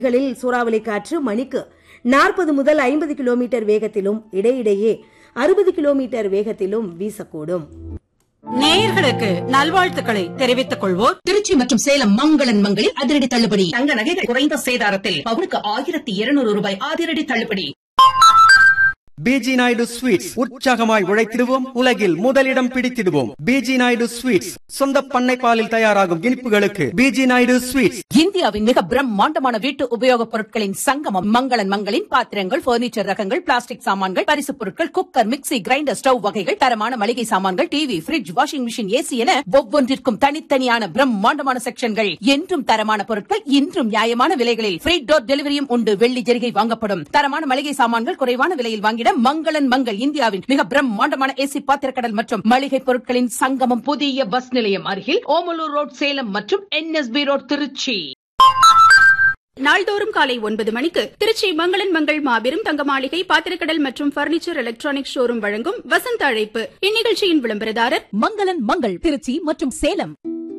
களில் சூறாவளி காற்று மணிக்கு நாற்பது முதல் ஐம்பது கிலோமீட்டர் வேகத்திலும் இடையிடையே அறுபது கிலோமீட்டர் வேகத்திலும் வீசக்கூடும் நேயர்களுக்கு நல்வாழ்த்துக்களை தெரிவித்துக் கொள்வோர் திருச்சி மற்றும் சேலம் மங்களன் மங்களில் அதிரடி தள்ளுபடி தங்க நகைகள் குறைந்த சேதாரத்தில் பவுனுக்கு ஆயிரத்தி இருநூறு ரூபாய் அதிரடி தள்ளுபடி பிஜி நாயுடு ஸ்வீட்ஸ் உற்சாகமாய் உழைத்திடுவோம் உலகில் முதலிடம் பிடித்திடுவோம் பிஜி நாயுடு ஸ்வீட்ஸ் சொந்த பண்ணை பாலில் தயாராகும் இனிப்புகளுக்கு பிஜி நாயுடு ஸ்வீட்ஸ் இந்தியாவின் மிக பிரம்மாண்டமான வீட்டு உபயோகப் பொருட்களின் சங்கமம் மங்களன் மங்களின் பாத்திரங்கள் பர்னிச்சர் ரகங்கள் பிளாஸ்டிக் சாமான்கள் பரிசுப் பொருட்கள் குக்கர் மிக்ஸி கிரைண்டர் ஸ்டவ் வகைகள் தரமான மளிகை சாமான்கள் TV fridge washing machine AC என ஒவ்வொன்றிற்கும் தனித்தனியான பிரம்மாண்டமான செக்ஷன்கள் என்றும் தரமான பொருட்கள் இன்றும் நியாயமான விலைகளில் ஃப்ரீ டோர் டெலிவரியும் உண்டு வெள்ளி ஜெரிகை வாங்கப்படும் தரமான மளிகை சாமான்கள் குறைவான விலையில் வாங்கிட மங்களன் மங்கள் இந்தியாவின் மிக பிரம்மாண்டமான ஏசி பாத்திரக்கடல் மற்றும் மளிகை பொருட்களின் சங்கமம் புதிய பஸ் நிலையம் அருகில் ஓமலூர் ரோட் சேலம் மற்றும் என்எஸ்பி ரோட் திருச்சி நாள்தோறும் காலை ஒன்பது மணிக்கு திருச்சி மங்களன் மங்கள் மாபெரும் தங்க மாளிகை பாத்திரக்கடல் மற்றும் பர்னிச்சர் எலக்ட்ரானிக் ஷோரூம் வழங்கும் வசந்த அழைப்பு இந்நிகழ்ச்சியின் விளம்பரதாரர் மங்களன் மங்கள் திருச்சி மற்றும் சேலம்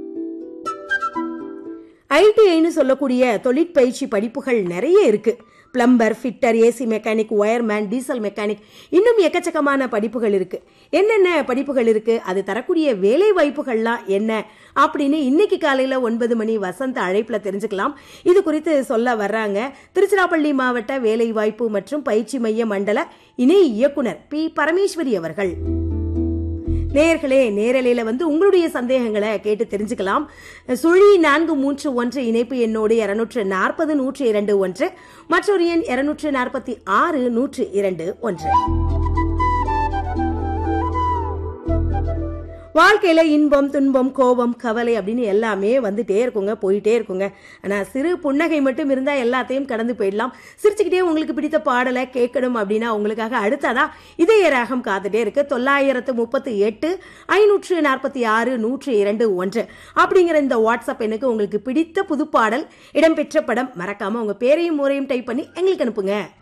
ஐடிஐன்னு சொல்லக்கூடிய தொழிற்பயிற்சி படிப்புகள் நிறைய இருக்கு plumber fitter AC mechanic wireman diesel mechanic இன்னும் எக்கச்சக்கமான படிப்புகள் இருக்கு என்னென்ன படிப்புகள் இருக்கு அது தரக்கூடிய வேலை வாய்ப்புகள்லாம் என்ன அப்படின்னு இன்னைக்கு காலையில ஒன்பது மணி வசந்த அழைப்புல தெரிஞ்சுக்கலாம் இது குறித்து சொல்ல வர்றாங்க திருச்சிராப்பள்ளி மாவட்ட வேலை வாய்ப்பு மற்றும் பயிற்சி மைய மண்டல இணை இயக்குனர் பி பரமேஸ்வரி அவர்கள் நேயர்களே நேரலையில வந்து உங்களுடைய சந்தேகங்களை கேட்டு தெரிஞ்சுக்கலாம் சுழி நான்கு மூன்று ஒன்று இணைப்பு எண்ணோடு இருநூற்று நாற்பது நூற்று இரண்டு ஒன்று மற்றொரு எண் இருநூற்று நாற்பத்தி ஆறு நூற்று இரண்டு ஒன்று வாழ்க்கையில இன்பம் துன்பம் கோபம் கவலை அப்படின்னு எல்லாமே வந்துட்டே இருக்குங்க போயிட்டே இருக்குங்க ஆனா சிறு புன்னகை மட்டும் இருந்தா எல்லாத்தையும் கடந்து போயிடலாம் சிரிச்சுக்கிட்டே உங்களுக்கு பிடித்த பாடலை கேட்கணும் அப்படின்னா உங்களுக்காக அடுத்ததா இதய ராகம் காத்துட்டே இருக்கு தொள்ளாயிரத்து முப்பத்தி எட்டு ஐநூற்று நாற்பத்தி ஆறு நூற்று இரண்டு ஒன்று அப்படிங்கிற இந்த வாட்ஸ்அப் எண்ணுக்கு உங்களுக்கு பிடித்த புது பாடல் இடம்பெற்ற படம் மறக்காம உங்க பேரையும் முறையும் டைப் பண்ணி எங்களுக்கு அனுப்புங்க